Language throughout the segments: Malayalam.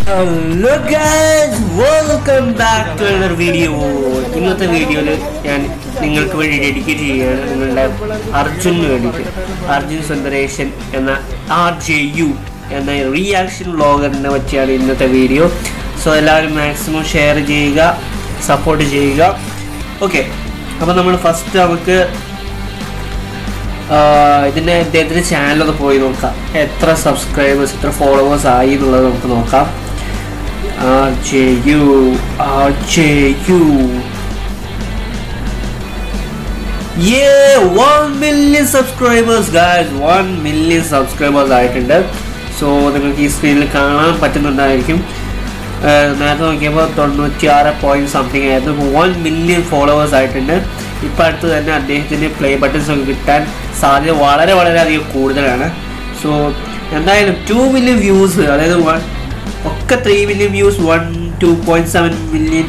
hello guys welcome back to another video ഇന്നത്തെ വീഡിയോയിൽ ഞാൻ നിങ്ങൾക്ക് വേണ്ടി ഡെഡിക്കേറ്റ് ചെയ്യുകയാണ് നിങ്ങളുടെ അർജുന് വേണ്ടിയിട്ട് അർജുൻ സുന്ദരേശൻ എന്ന ആർ ജെ യു എന്ന റിയാക്ഷൻ വ്ളോഗറിനെ പറ്റിയാണ് ഇന്നത്തെ വീഡിയോ സോ എല്ലാവരും മാക്സിമം ഷെയർ ചെയ്യുക സപ്പോർട്ട് ചെയ്യുക ഓക്കെ അപ്പോൾ നമ്മൾ ഫസ്റ്റ് നമുക്ക് ആഹ് ഇതിന്റെ ഇദ്ദേഹത്തിന്റെ ചാനലൊന്ന് പോയി നോക്കാം എത്ര സബ്സ്ക്രൈബേഴ്സ് എത്ര ഫോളോവേഴ്സ് ആയി എന്നുള്ളത് നമുക്ക് നോക്കാം R J U R J U one million subscribers guys one million subscribers ആയിട്ടുണ്ട് സോ നിങ്ങൾക്ക് ഈ സ്ക്രീനിൽ കാണാൻ പറ്റുന്നുണ്ടായിരിക്കും ആഹ് നേരത്തെ നോക്കിയപ്പോൾ തൊണ്ണൂറ്റി ആറ് പോയിന്റ് സംതിങ് ആയിരുന്നു ഇപ്പോൾ വൺ മില്യൺ ഫോളോവേഴ്സ് ആയിട്ടുണ്ട് ഇപ്പം അടുത്ത് തന്നെ അദ്ദേഹത്തിന് പ്ലേ ബട്ടൺസ് ഒക്കെ കിട്ടാൻ സാധ്യത വളരെ വളരെ അധികം കൂടുതലാണ് സോ എന്തായാലും ടു മില്യൺ വ്യൂസ് അതായത് വൺ ഒക്കെ three million views one two point seven million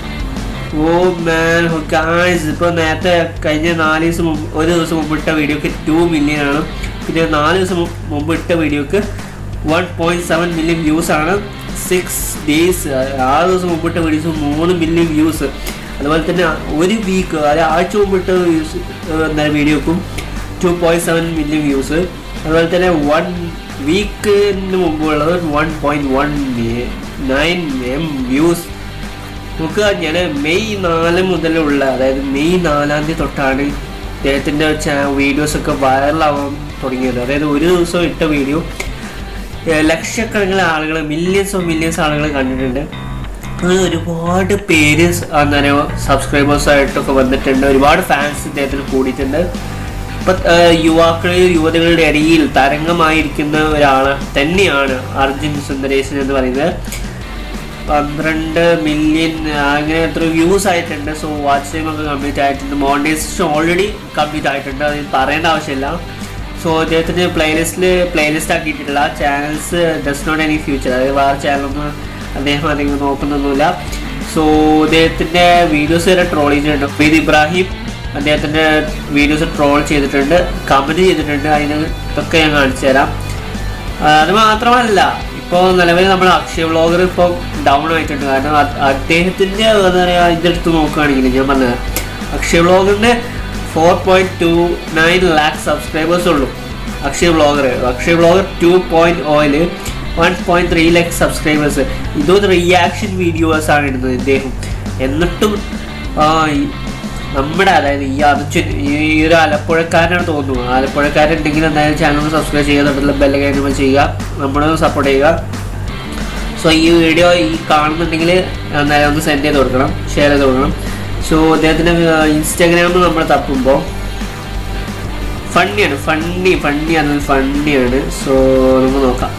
oh man guys ഇപ്പോൾ നേരത്തെ കഴിഞ്ഞ നാല് ദിവസം മുമ്പ് ഒരു ദിവസം മുമ്പ് ഇട്ട വീഡിയോക്ക് ടു മില്യൺ ആണ് പിന്നെ നാല് ദിവസം മു- മുമ്പ് ഇട്ട വീഡിയോക്ക് one point seven million views ആണ് സിക്സ് ഡേയ്സ് ആറ് ദിവസം മുമ്പ് ഇട്ട വീഡിയോസ് മൂന്ന് മില്യൺ വ്യൂസ് അതുപോലെ തന്നെ ഒരു വീക്ക് അതായത് ആഴ്ച മുമ്പ് ഇട്ട വ്യൂസ് എന്താ വീഡിയോക്കും two point seven million views അതുപോലെ തന്നെ വൺ വീക്കിന് മുമ്പുള്ളത് one point one nine M views നമുക്ക് ഞാൻ മെയ് നാല് മുതലുള്ള അതായത് മെയ് നാലാം തീയതി തൊട്ടാണ് ഇദ്ദേഹത്തിൻ്റെ വീഡിയോസ് ഒക്കെ വൈറലാവാൻ തുടങ്ങിയത് അതായത് ഒരു ദിവസം ഇട്ട വീഡിയോ ലക്ഷക്കണക്കിന് ആളുകൾ മില്യൺസ് ഓഫ് മില്യൺസ് ആളുകൾ കണ്ടിട്ടുണ്ട് അങ്ങനെ ഒരുപാട് പേര് എന്താ സബ്സ്ക്രൈബേഴ്സ് ആയിട്ടൊക്കെ വന്നിട്ടുണ്ട് ഒരുപാട് ഫാൻസ് ഇദ്ദേഹത്തിന് കൂടിയിട്ടുണ്ട് ഇപ്പം യുവാക്കളിൽ യുവതികളുടെ ഇടയിൽ തരംഗമായിരിക്കുന്ന ഒരാൾ തന്നെയാണ് അർജുൻ സുന്ദരേശൻ എന്ന് പറയുന്നത് പന്ത്രണ്ട് മില്യൺ അങ്ങനെ എത്ര വ്യൂസ് ആയിട്ടുണ്ട് സോ വാച്ച് ടൈം ഒക്കെ കംപ്ലീറ്റ് ആയിട്ടുണ്ട് മോണിറ്റൈസേഷൻ ഓൾറെഡി കംപ്ലീറ്റ് ആയിട്ടുണ്ട് അത് പറയേണ്ട ആവശ്യമില്ല സോ അദ്ദേഹത്തിന് പ്ലേലിസ്റ്റിൽ പ്ലേലിസ്റ്റ് ആക്കിയിട്ടില്ല channels does not any future അതായത് വേറെ ചാനലൊന്നും അദ്ദേഹം അധികം നോക്കുന്നൊന്നുമില്ല സോ അദ്ദേഹത്തിൻ്റെ വീഡിയോസ് വരെ ട്രോൾ ചെയ്തിട്ടുണ്ട് ഫീദ് ഇബ്രാഹിം അദ്ദേഹത്തിൻ്റെ വീഡിയോസ് ട്രോൾ ചെയ്തിട്ടുണ്ട് കമൻറ്റ് ചെയ്തിട്ടുണ്ട് അതിന് ഇതൊക്കെ ഞാൻ കാണിച്ചു തരാം ആ, അത് മാത്രമല്ല ഇപ്പോൾ നിലവിൽ നമ്മൾ അക്ഷയ വ്ളോഗർ ഇപ്പോൾ ഡൗൺ ആയിട്ടുണ്ട് കാരണം അ- അദ്ദേഹത്തിൻ്റെ എന്താ പറയുക ഇതെടുത്ത് നോക്കുകയാണെങ്കിൽ ഞാൻ പറഞ്ഞത് അക്ഷയ വ്ളോഗറിൻ്റെ four point two nine lakh subscribers ഉള്ളൂ Akshaya vlogger Akshaya vlogger two point ഓയിൽ one point three lakh subscribers ഇതൊരു റിയാക്ഷൻ വീഡിയോസ് ആണ് ഇടുന്നത് ഇദ്ദേഹം എന്നിട്ടും ആ, ഈ നമ്മുടെ അതായത് ഈ അർജുൻ ഈ ഒരു ആലപ്പുഴക്കാരനാണ് തോന്നുന്നു ആലപ്പുഴക്കാരൻ ഉണ്ടെങ്കിൽ എന്തായാലും ചാനൽ സബ്സ്ക്രൈബ് ചെയ്യുക തൊട്ടുള്ള ബെല്ലൈക്കൻ ചെയ്യുക നമ്മളെ സപ്പോർട്ട് ചെയ്യുക സോ ഈ വീഡിയോ ഈ കാണുന്നുണ്ടെങ്കിൽ എന്തായാലും ഒന്ന് സെൻഡ് ചെയ്ത് കൊടുക്കണം ഷെയർ ചെയ്ത് കൊടുക്കണം സോ അദ്ദേഹത്തിൻ്റെ ഇൻസ്റ്റാഗ്രാമിൽ നമ്മൾ തപ്പുമ്പോൾ ഫണ്ണിയാണ് ഫണ്ണി ഫണ്ണി അത് ഫണ്ണിയാണ് സോ നമുക്ക് നോക്കാം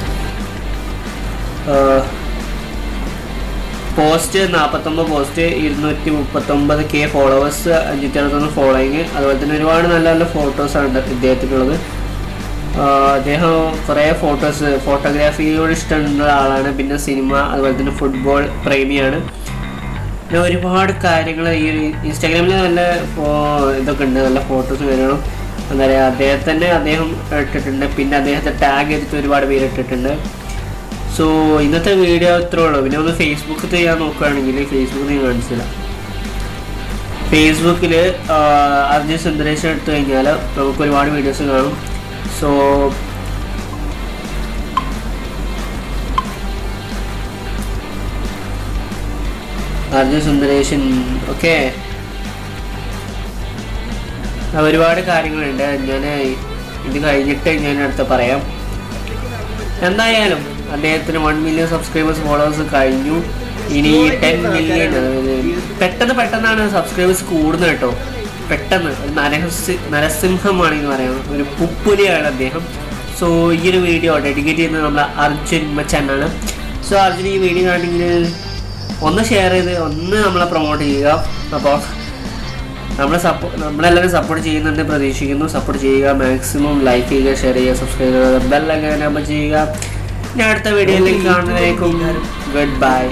പോസ്റ്റ് നാൽപ്പത്തൊമ്പത് പോസ്റ്റ് ഇരുന്നൂറ്റി മുപ്പത്തൊമ്പത് കെ ഫോളോവേഴ്സ് അഞ്ഞൂറ്റി അറുപത്തൊന്ന് ഫോളോയിങ് അതുപോലെ തന്നെ ഒരുപാട് നല്ല നല്ല ഫോട്ടോസാണ് ഉണ്ട് ഇദ്ദേഹത്തിനുള്ളത് ആഹ് അദ്ദേഹം കുറേ ഫോട്ടോസ് ഫോട്ടോഗ്രാഫിയോട് ഇഷ്ടമുള്ള ആളാണ് പിന്നെ സിനിമ അതുപോലെ തന്നെ ഫുട്ബോൾ പ്രേമിയാണ് പിന്നെ ഒരുപാട് കാര്യങ്ങൾ ഈ ഒരു ഇൻസ്റ്റാഗ്രാമിൽ നല്ല ഫോ- ഇതൊക്കെ ഉണ്ട് നല്ല ഫോട്ടോസ് വരണം എന്താ പറയുക അദ്ദേഹത്തന്നെ അദ്ദേഹം ഇട്ടിട്ടുണ്ട് പിന്നെ അദ്ദേഹത്തെ ടാഗ് ചെയ്തിട്ട് ഒരുപാട് പേര് ഇട്ടിട്ടുണ്ട് സോ ഇന്നത്തെ വീഡിയോ ഇത്രേ ഉള്ളൂ പിന്നെ ഒന്ന് ഫേസ്ബുക്ക് ചെയ്യാൻ നോക്കുകയാണെങ്കിൽ ഫേസ്ബുക്ക് ഞാൻ കാണിച്ചില്ല ഫേസ്ബുക്കിൽ അർജുൻ സുന്ദരേശൻ എടുത്തു കഴിഞ്ഞാൽ നമുക്ക് ഒരുപാട് വീഡിയോസ് കാണും സോ അർജുൻ സുന്ദരേശൻ ഓക്കെ ഒരുപാട് കാര്യങ്ങളുണ്ട് ഞാൻ ഇത് കഴിഞ്ഞിട്ട് ഞാൻ അടുത്ത പറയാം എന്തായാലും അദ്ദേഹത്തിന് വൺ മില്യൺ സബ്സ്ക്രൈബേഴ്സ് ഫോളോവേഴ്സ് കഴിഞ്ഞു ഇനി ടെൻ മില്യൺ പെട്ടെന്ന് പെട്ടെന്നാണ് സബ്സ്ക്രൈബേഴ്സ് കൂടുന്നത് കേട്ടോ പെട്ടെന്ന് ഒരു നരഹസി നരസിംഹമാണ് എന്ന് പറയാം ഒരു പുപ്പുലിയാണ് അദ്ദേഹം സോ ഈ ഒരു വീഡിയോ ഡെഡിക്കേറ്റ് ചെയ്യുന്നത് നമ്മളെ അർജുൻ മച്ചാനാണ് സോ അർജുൻ ഈ വീഡിയോ കാണെങ്കിൽ ഒന്ന് ഷെയർ ചെയ്ത് ഒന്ന് നമ്മളെ പ്രൊമോട്ട് ചെയ്യുക അപ്പോൾ നമ്മളെ സപ്പോ നമ്മളെല്ലാവരും സപ്പോർട്ട് ചെയ്യുന്നുണ്ട് പ്രതീക്ഷിക്കുന്നു സപ്പോർട്ട് ചെയ്യുക മാക്സിമം ലൈക്ക് ചെയ്യുക ഷെയർ ചെയ്യുക സബ്സ്ക്രൈബ് ചെയ്യുക ബെല്ലൊക്കെ നമ്പർ ചെയ്യുക ഞാൻ അടുത്ത വീഡിയോയിലേക്ക് കാണുന്നതിലേക്കും ഗുഡ് ബൈ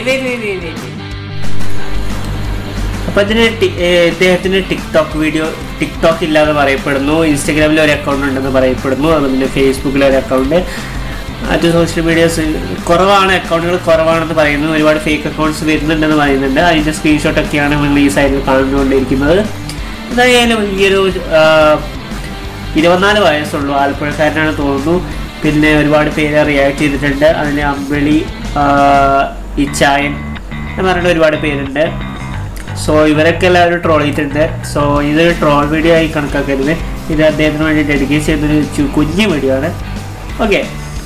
അപ്പൊ ഇതിന് ടി- ഏർ ഇദ്ദേഹത്തിന് ടിക്ടോക്ക് വീഡിയോ ടിക്ടോക്ക് ഇല്ലാതെ പറയപ്പെടുന്നു ഇൻസ്റ്റാഗ്രാമിൽ ഒരു അക്കൗണ്ട് ഉണ്ടെന്ന് പറയപ്പെടുന്നു അതുപോലെ തന്നെ ഫേസ്ബുക്കിൽ ഒരു അക്കൗണ്ട് മറ്റ് സോഷ്യൽ മീഡിയാസ് കുറവാണ് അക്കൗണ്ടുകൾ കുറവാണെന്ന് പറയുന്നു ഒരുപാട് ഫേക്ക് അക്കൗണ്ട്സ് വരുന്നുണ്ടെന്ന് പറയുന്നുണ്ട് അതിൻ്റെ സ്ക്രീൻഷോട്ടൊക്കെയാണ് നമ്മൾ ഈ സൈഡിൽ കാണുന്നുകൊണ്ടിരിക്കുന്നത് എന്തായാലും ഈയൊരു ആ, ഇരുപത്തിനാല് വയസ്സുള്ളൂ ആലപ്പുഴക്കാരനാണ് തോന്നുന്നു പിന്നെ ഒരുപാട് പേര് റിയാക്ട് ചെയ്തിട്ടുണ്ട് അതിന് അമ്പിളി ആ, ഇച്ചായൻ എന്ന് പറഞ്ഞിട്ട് ഒരുപാട് പേരുണ്ട് സോ ഇവരൊക്കെ എല്ലാവരും ട്രോൾ ചെയ്തിട്ടുണ്ട് സോ ഇതൊരു ട്രോൾ വീഡിയോ ആയി കണക്കാക്കരുത് ഇത് അദ്ദേഹത്തിന് വേണ്ടി ഡെഡിക്കേറ്റ് ചെയ്യുന്നൊരു ചു- കുഞ്ഞു വീഡിയോ ആണ് ഓക്കെ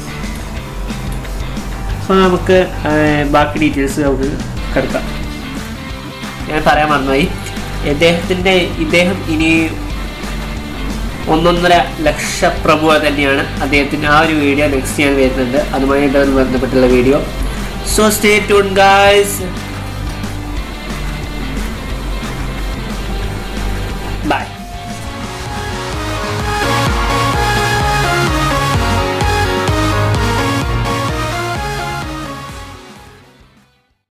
സോ നമുക്ക് ആ, ബാക്കി ഡീറ്റെയിൽസ് നമുക്ക് കിടക്കാം ഞാൻ പറയാൻ മറന്നുപോയി ഇദ്ദേഹത്തിൻ്റെ ഇദ്ദേഹം ഇനി ഒന്നൊന്നര ലക്ഷ പ്രഭുവ തന്നെയാണ് അദ്ദേഹത്തിൻ്റെ ആ ഒരു വീഡിയോ നെക്സ്റ്റ് ഞാൻ വരുന്നുണ്ട് അതുമായിട്ട് ബന്ധപ്പെട്ടുള്ള video so stay tune guys